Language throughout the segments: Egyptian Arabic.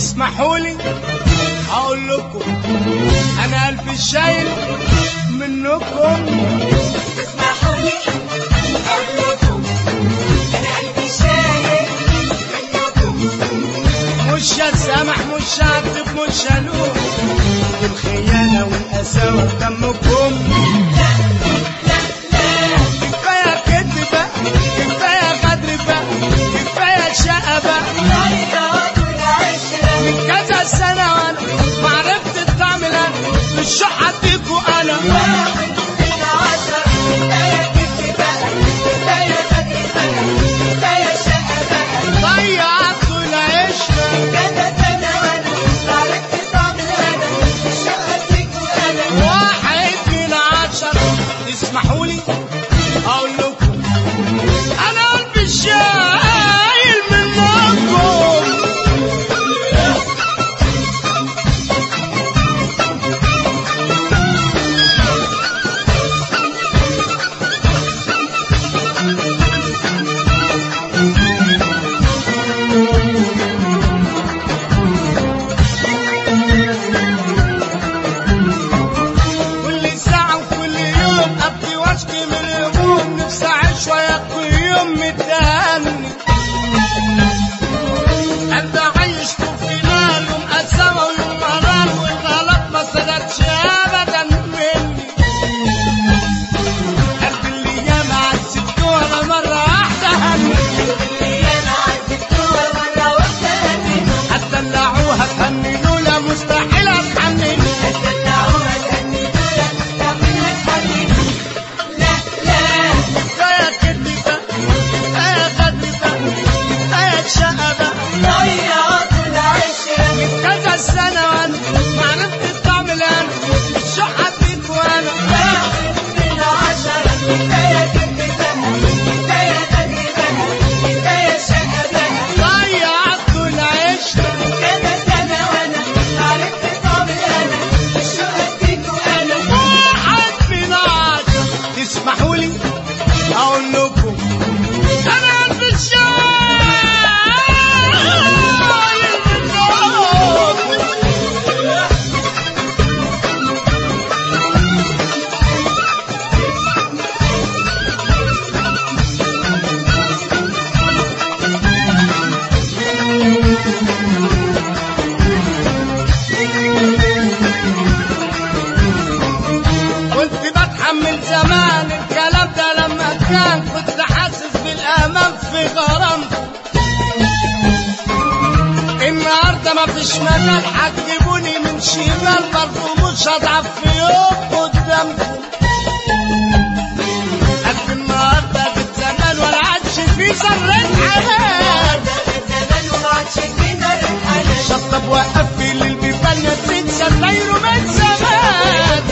تسمحوا لي هقول لكم انا قلبي شايل منكم تسمحوا لي أقول لكم أنا قلبي شايل منكم مش هتسامح مش هعتب مش هلوم الخيانة والقساوة في دمكم كفاية كدب بقى كفاية غدر بقى كفاية شقة بقى ضيعت العشرة من كذا سنة وانا ما عرفت الطعم انا مش هديكوا انا واحد من عشرة كفاية كذب بقى كفاية غدر بقى كفاية شقة بقى ضيعت العشرة كذا سنة وأنا عرفت طعم الهنا مش هأديك وأنا واحد من عشرة تسمحوا لي اقول لكم انا قلبي شايل منكم كل ساعة وكل يوم أبكي واشكي من الهموم نفسي أعيش وياكل يوم متهني قلبي عايش في نار يوم قساوة ويوم مرار والغلط ما صدرش أبدا مني قلبي اللي ياما عذبته ولا مرة واحدة هني اللي أنا عذبتها مرة واحدة هديك هتدلعوها تهننوا لا مستحيل أتحمل هتدلعوها تهنيدوها مستحيل أتحمل لا لا كفاية كدب بقى كفاية غدر بقى كفاية شقة بقى ضيعت العشرة من كذا سنة وانا ما عرفت الطعم الان شو حبيت وانا واحد من عشرة كفاية كذب بقى كفاية غدر بقى كفاية شقة بقى ضيعت العشرة كذا سنة وأنا عرفت طعم الهنا مش هأديك وأنا واحد من عشرة تسمحوا لي اقول لكم انا قلبي شايل منكم كنت بتحمل زمان الكلام ده لما كان كنت حاسس بالامان في غرامكم النهارده مفيش مجال هتجيبوني من شمال برضه مش هضعف في يوم قدامكم قد النهارده في الزمان ولا عادش في ذرة حنان زمان وما عادش في ذرة حنان شطب وقفل البيبان يا زيد ستايره من زمان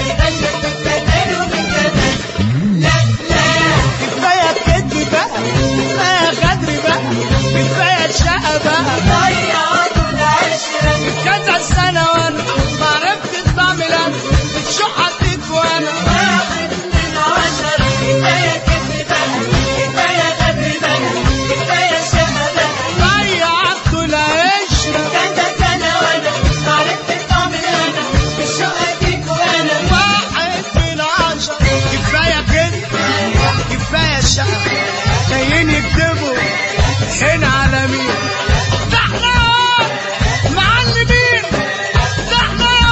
كفايه كدب بقى كفايه غدر بقى كفايه شقه بقى كذا سنة وانا ما عرفت الطعم الان شو حطيت وانا ضيعت العشرة واحد من عشرة كفاية كده كفاية شقة جايين يكتبوا هنا على مين ده احنا معلمين ده احنا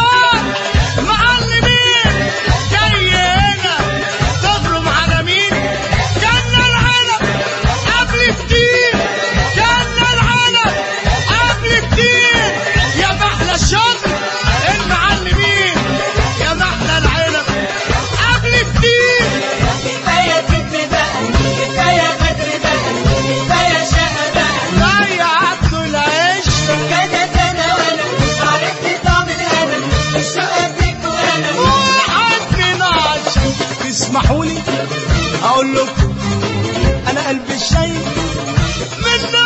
معلمين جاي هنا تضرب على مين كان العنب قبل كتير كان العنب قبل كتير يا محلى الشغل المعلمين يا محلى العنب قبل كتير ضيعت العشرة واحد من عشرة تسمحوا لي اقول لكم انا قلبي شايل منكم